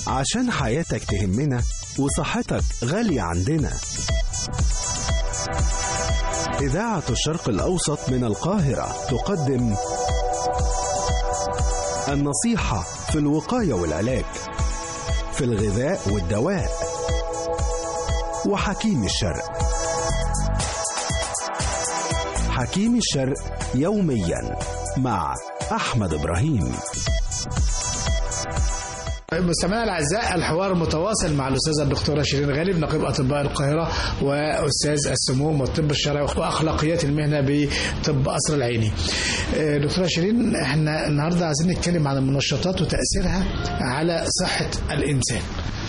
عشان حياتك تهمنا وصحتك غالية عندنا إذاعة الشرق الأوسط من القاهرة تقدم النصيحة في الوقاية والعلاج في الغذاء والدواء وحكيم الشرق حكيم الشرق يوميا مع أحمد إبراهيم مستمعينا الاعزاء الحوار متواصل مع الاستاذه الدكتوره شيرين غالب نقيب اطباء القاهره واستاذ السموم والطب الشرعي واخلاقيات المهنه بطب قصر العيني. دكتوره شيرين احنا النهارده عايزين نتكلم عن المنشطات وتاثيرها على صحه الانسان.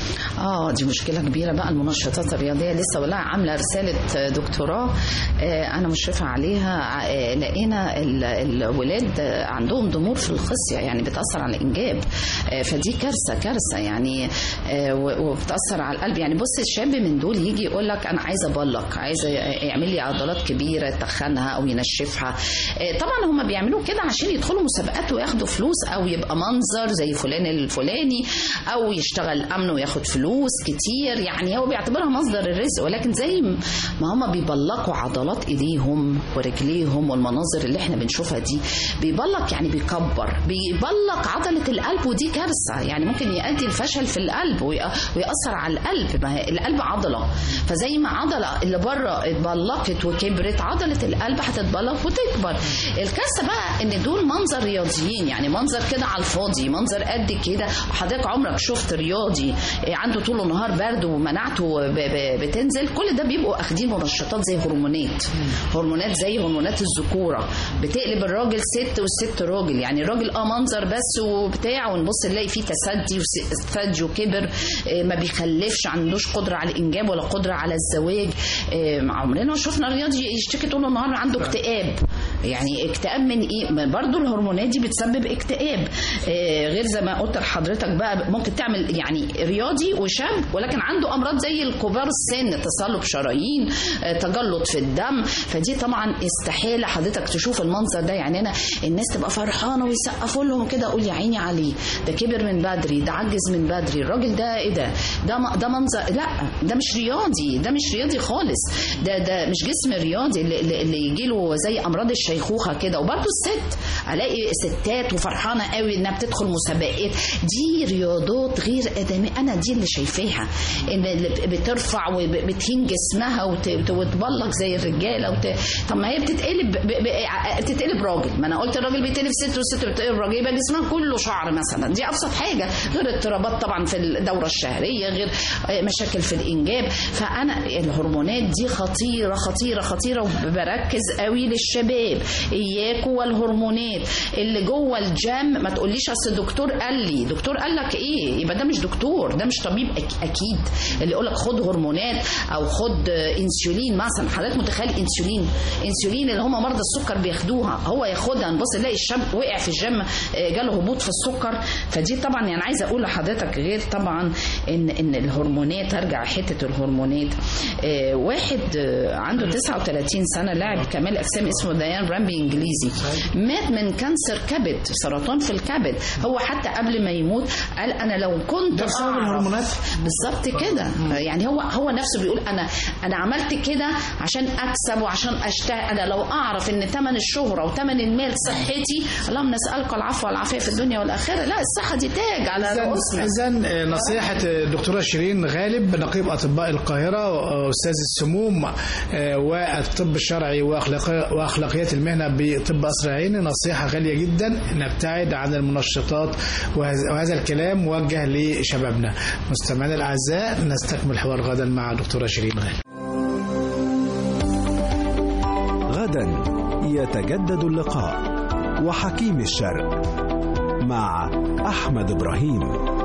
اه دي مشكله كبيره بقى المنشطات الرياضيه لسه والله عامله رساله دكتوراه آه انا مشرفه عليها آه لقينا الولاد عندهم ضمور في الخصيه يعني بتاثر على الانجاب آه فدي كارثه كارثه يعني وبتاثر على القلب يعني بص الشاب من دول يجي يقول لك انا عايز ابلق عايز يعمل لي عضلات كبيره يتخنها او ينشفها طبعا هم بيعملوا كده عشان يدخلوا مسابقات وياخدوا فلوس او يبقى منظر زي فلان الفلاني او يشتغل امن وياخد فلوس فلوس كتير يعني هو بيعتبرها مصدر الرزق ولكن زي ما هم بيبلقوا عضلات ايديهم ورجليهم والمناظر اللي احنا بنشوفها دي بيبلق يعني بيكبر بيبلق عضلة القلب ودي كارثة يعني ممكن يؤدي الفشل في القلب ويأثر على القلب ما هي القلب عضلة فزي ما عضلة اللي بره اتبلقت وكبرت عضلة القلب هتتبلق وتكبر الكارثة بقى ان دول منظر رياضيين يعني منظر كده على الفاضي منظر قد كده حضرتك عمرك شفت رياضي عنده طول النهار برد ومناعته بتنزل كل ده بيبقوا اخدين منشطات زي هرمونات هرمونات زي هرمونات الذكوره بتقلب الراجل ست والست راجل يعني الراجل اه منظر بس وبتاع ونبص نلاقي فيه تسدي وثدي وكبر ما بيخلفش عندوش قدره على الانجاب ولا قدره على الزواج عمرنا ما شفنا رياضي يشتكي طول النهار عنده اكتئاب يعني اكتئاب من ايه برضه الهرمونات دي بتسبب اكتئاب غير زي ما قلت لحضرتك بقى ممكن تعمل يعني رياضي وشاب ولكن عنده امراض زي الكبار السن تصلب شرايين تجلط في الدم فدي طبعا استحاله حضرتك تشوف المنظر ده يعني انا الناس تبقى فرحانه ويسقفوا لهم كده اقول يا عيني عليه ده كبر من بدري ده عجز من بدري الراجل ده ايه ده ده ده منظر لا ده مش رياضي ده مش رياضي خالص ده ده مش جسم رياضي اللي, اللي يجي له زي امراض الشيخوخه كده وبرده الست الاقي ستات وفرحانه قوي انها بتدخل مسابقات دي رياضات غير ادميه انا دي اللي شايفاها ان اللي بترفع وبتهين جسمها وتبلق زي الرجاله وت... طب ما هي بتتقلب ب... ب... بتتقلب راجل ما انا قلت الراجل بيتقلب ست والست بتتقلب راجل يبقى جسمها كله شعر مثلا دي ابسط حاجه غير اضطرابات طبعا في الدوره الشهريه غير مشاكل في الانجاب فانا الهرمونات دي خطيره خطيره خطيره وبركز قوي للشباب اياكوا والهرمونات اللي جوه الجام ما تقوليش اصل الدكتور قال لي دكتور قال لك ايه يبقى ده مش دكتور ده مش طبيب اكيد اللي يقول لك خد هرمونات او خد انسولين مثلا حضرتك متخيل انسولين انسولين اللي هم مرضى السكر بياخدوها هو ياخدها نبص نلاقي الشاب وقع في الجيم جاله هبوط في السكر فدي طبعا يعني عايزه اقول لحضرتك غير طبعا ان ان الهرمونات هرجع حته الهرمونات آه واحد آه عنده 39 سنه لاعب كمال اجسام اسمه ديان رامبي انجليزي مات من كانسر كبد سرطان في الكبد هو حتى قبل ما يموت قال انا لو كنت بسبب الهرمونات بالظبط كده يعني هو هو نفسه بيقول انا انا عملت كده عشان اكسب وعشان اشتغل انا لو اعرف ان ثمن الشهره وثمن المال صحتي اللهم نسالك العفو والعافيه في الدنيا والاخره لا الصحه دي تاج على رؤوسنا اذا نصيحه الدكتوره شيرين غالب نقيب اطباء القاهره استاذ السموم والطب الشرعي واخلاقيات المهنه بطب قصر العيني نصيحه غاليه جدا نبتعد عن المنشطات وهذا الكلام موجه لشبابنا مستمعينا الاعزاء نستكمل الحوار غدا مع دكتوره شيرين غالب غدا يتجدد اللقاء وحكيم الشرق مع احمد ابراهيم